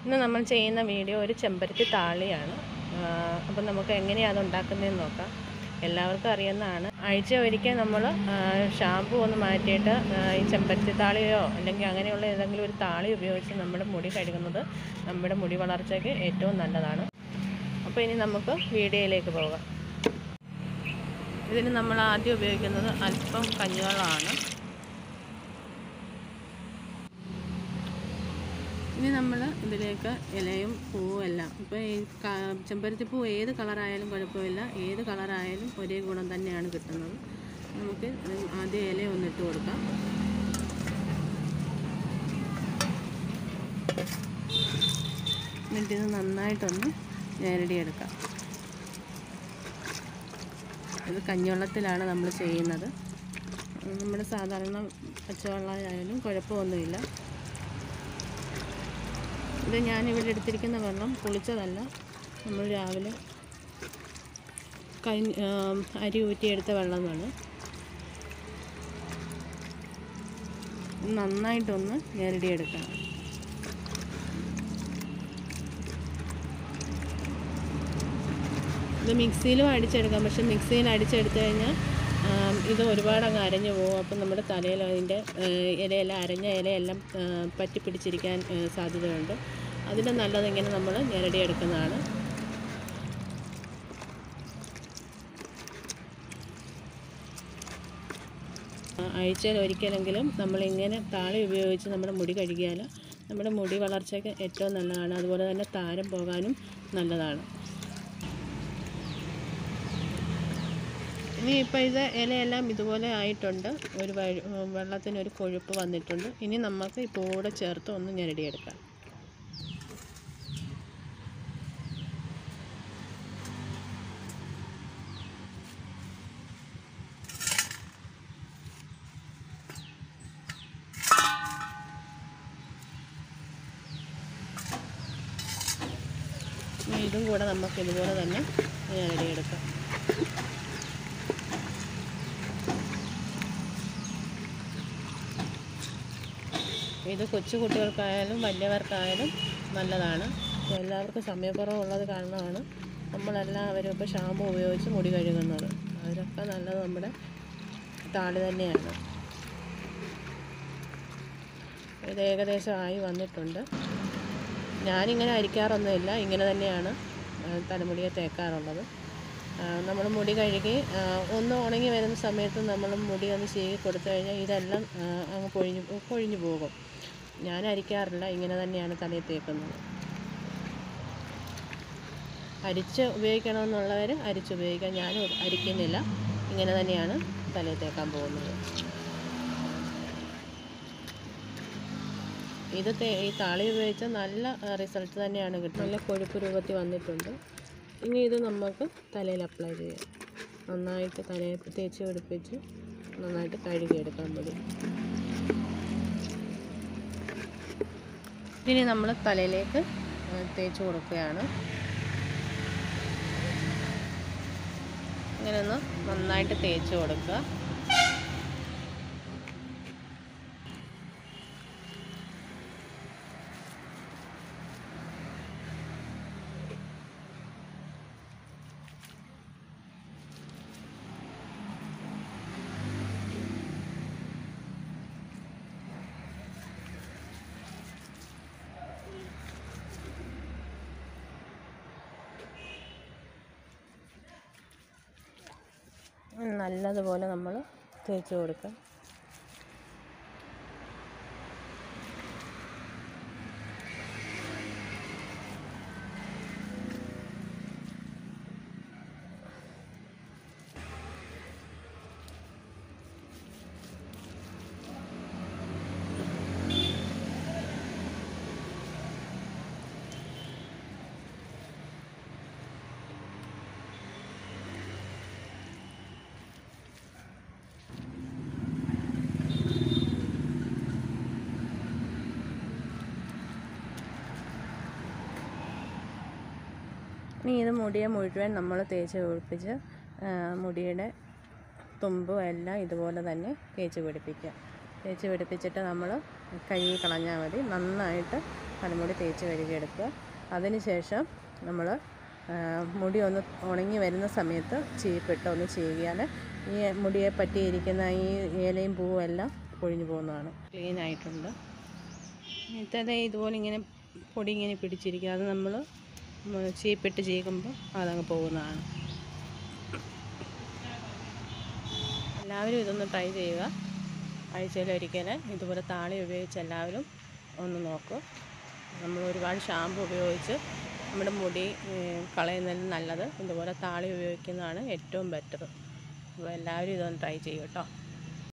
ഇന്ന് നമ്മൾ ചെയ്യുന്ന വീഡിയോ ഒരു ചെമ്പരത്തി താളിയാണ് അപ്പം നമുക്ക് എങ്ങനെയാണ് അത് ഉണ്ടാക്കുന്നതെന്ന് നോക്കാം എല്ലാവർക്കും അറിയുന്നതാണ് ആഴ്ച ഒരിക്കൽ നമ്മൾ ഷാമ്പു ഒന്ന് മാറ്റിയിട്ട് ആ, ഈ ചെമ്പരത്തി താളിയോ അല്ലെങ്കിൽ അങ്ങനെയുള്ള ഏതെങ്കിലും ഒരു താളി ഉപയോഗിച്ച് നമ്മുടെ മുടി കഴുകുന്നത് നമ്മുടെ മുടി വളർച്ചയ്ക്ക് ഏറ്റവും നല്ലതാണ് അപ്പോൾ ഇനി നമുക്ക് വീഡിയോയിലേക്ക് പോകാം ഇതിന് നമ്മൾ ആദ്യം ഉപയോഗിക്കുന്നത് അല്പം കഞ്ഞിവെള്ളമാണ് ഇനി നമ്മൾ ഇതിലേക്ക് ഇലയും പൂവും എല്ലാം ഇപ്പോൾ ഈ ക- ചെമ്പരത്തി പൂ ഏത് കളറായാലും കുഴപ്പമില്ല ഏത് കളറായാലും ഒരേ ഗുണം തന്നെയാണ് കിട്ടുന്നത് നമുക്ക് ഇത് ആദ്യം ഇല ഒന്നിട്ട് കൊടുക്കാം എന്നിട്ട് ഇത് നന്നായിട്ടൊന്ന് ഞെരടിയെടുക്കാം ഇത് കഞ്ഞിവെള്ളത്തിലാണ് നമ്മൾ ചെയ്യുന്നത് നമ്മുടെ സാധാരണ പച്ചവെള്ളമായാലും കുഴപ്പമൊന്നുമില്ല ഇത് ഞാനിവിടെ എടുത്തിരിക്കുന്ന വെള്ളം കുളിച്ചതല്ല നമ്മൾ രാവിലെ കൈ ആം, അരി ഊറ്റിയെടുത്ത വെള്ളമാണ് നന്നായിട്ടൊന്ന് ഞെരടിയെടുക്കണം ഇത് മിക്സിയിലും അടിച്ചെടുക്കാം പക്ഷെ മിക്സിയിൽ അടിച്ചെടുത്ത് കഴിഞ്ഞാൽ ആം, ഇത് ഒരുപാട് അങ്ങ് അരഞ്ഞു പോകും അപ്പം നമ്മുടെ തലയിൽ അതിൻ്റെ ഇലയെല്ലാം അരഞ്ഞ ഇലയെല്ലാം ആ, പറ്റി പിടിച്ചിരിക്കാൻ ആ, സാധ്യതയുണ്ട് അതിന് നല്ലത് ഇങ്ങനെ നമ്മൾ ഞെരടിയെടുക്കുന്നതാണ് ആ, ആഴ്ചയിൽ ഒരിക്കലെങ്കിലും നമ്മളിങ്ങനെ താളി ഉപയോഗിച്ച് നമ്മുടെ മുടി കഴുകിയാൽ നമ്മുടെ മുടി വളർച്ചയ്ക്ക് ഏറ്റവും നല്ലതാണ് അതുപോലെ തന്നെ താരം പോകാനും നല്ലതാണ് ഇനി ഇപ്പോൾ ഇത് ഇലയെല്ലാം ഇതുപോലെ ആയിട്ടുണ്ട് ഒരു വഴി വെള്ളത്തിന് ഒരു കൊഴുപ്പ് വന്നിട്ടുണ്ട് ഇനി നമുക്ക് ഈ പൂടെ ചേർത്ത് ഒന്ന് ഞെരടിയെടുക്കാം ഇനി ഇതും കൂടെ നമുക്ക് ഇതുപോലെ തന്നെ ഞെരടിയെടുക്കാം ഇത് കൊച്ചു കുട്ടികൾക്കായാലും വലിയവർക്കായാലും നല്ലതാണ് അപ്പോൾ എല്ലാവർക്കും സമയക്കുറവുള്ളത് കാരണമാണ് നമ്മളെല്ലാവരും ഇപ്പോൾ ഷാമ്പു ഉപയോഗിച്ച് മുടി കഴുകുന്നത് അതിലൊക്കെ നല്ലത് നമ്മുടെ താളി തന്നെയാണ് ഇത് ഏകദേശം ആയി വന്നിട്ടുണ്ട് ഞാനിങ്ങനെ അരിക്കാറൊന്നുമില്ല ഇങ്ങനെ തന്നെയാണ് ആ, തലമുടിയെ തേക്കാറുള്ളത് നമ്മൾ മുടി കഴുകി ആ, ഒന്ന് ഉണങ്ങി വരുന്ന സമയത്ത് നമ്മൾ മുടി ഒന്ന് ചീകി കൊടുത്തു കഴിഞ്ഞാൽ ഇതെല്ലാം ആ, അങ്ങ് പൊഴിഞ്ഞു പൊഴിഞ്ഞു പോകും ഞാൻ അരിക്കാറില്ല ഇങ്ങനെ തന്നെയാണ് തലയിൽ തേക്കുന്നത് അരിച്ച് ഉപയോഗിക്കണമെന്നുള്ളവർ അരിച്ച് ഉപയോഗിക്കാം ഞാൻ അരിക്കുന്നില്ല ഇങ്ങനെ തന്നെയാണ് തലയിൽ തേക്കാൻ പോകുന്നത് ഇത് തേ- ഈ താളി ഉപയോഗിച്ച നല്ല റിസൾട്ട് തന്നെയാണ് കിട്ടുന്നത് നല്ല കൊഴുപ്പ് രൂപത്തിൽ വന്നിട്ടുണ്ട് ഇനി ഇത് നമുക്ക് തലയിൽ അപ്ലൈ ചെയ്യാം നന്നായിട്ട് തലയിൽ തേച്ച് പിടിപ്പിച്ച് നന്നായിട്ട് കഴുകിയെടുക്കാൻ മതി ഇനി നമ്മൾ തലയിലേക്ക് ആ, തേച്ച് കൊടുക്കുകയാണ് ഇങ്ങനെ ഒന്ന് നന്നായിട്ട് തേച്ച് കൊടുക്കുക നല്ലതുപോലെ നമ്മൾ തേച്ച് കൊടുക്കുക ഇനി ഇത് മുടിയെ മുഴുവൻ നമ്മൾ തേച്ച് പിടിപ്പിച്ച് ആ, മുടിയുടെ തുമ്പും എല്ലാം ഇതുപോലെ തന്നെ തേച്ച് പിടിപ്പിക്കുക തേച്ച് പിടിപ്പിച്ചിട്ട് നമ്മൾ കഴുകി കളഞ്ഞാൽ മതി നന്നായിട്ട് തലമുടി തേച്ച് കഴുകിയെടുക്കുക അതിനുശേഷം നമ്മൾ മുടി ഒന്ന് ഉണങ്ങി വരുന്ന സമയത്ത് ചീപ്പിട്ട് ഒന്ന് ചീകിയാൽ ഈ മുടിയെ പറ്റിയിരിക്കുന്ന ഈ ഇലയും പൂവും എല്ലാം പൊഴിഞ്ഞു പോകുന്നതാണ് ക്ലീൻ ആയിട്ടുണ്ട് ഇന്നത്തെ ഇതുപോലെ ഇങ്ങനെ പൊടി ഇങ്ങനെ പിടിച്ചിരിക്കുക അത് നമ്മൾ ചീപ്പിട്ട് ചീകുമ്പോൾ അതങ്ങ് പോകുന്നതാണ് എല്ലാവരും ഇതൊന്ന് ട്രൈ ചെയ്യുക ആഴ്ചയിൽ ഒരിക്കൽ ഇതുപോലെ താളി ഉപയോഗിച്ച് എല്ലാവരും ഒന്ന് നോക്കുക നമ്മൾ ഒരുപാട് ഷാമ്പു ഉപയോഗിച്ച് നമ്മുടെ മുടി ഏഹ്, കളയുന്നതിന് നല്ലത് ഇതുപോലെ താളി ഉപയോഗിക്കുന്നതാണ് ഏറ്റവും ബെറ്റർ അപ്പോൾ എല്ലാവരും ഇതൊന്ന് ട്രൈ ചെയ്യും കേട്ടോ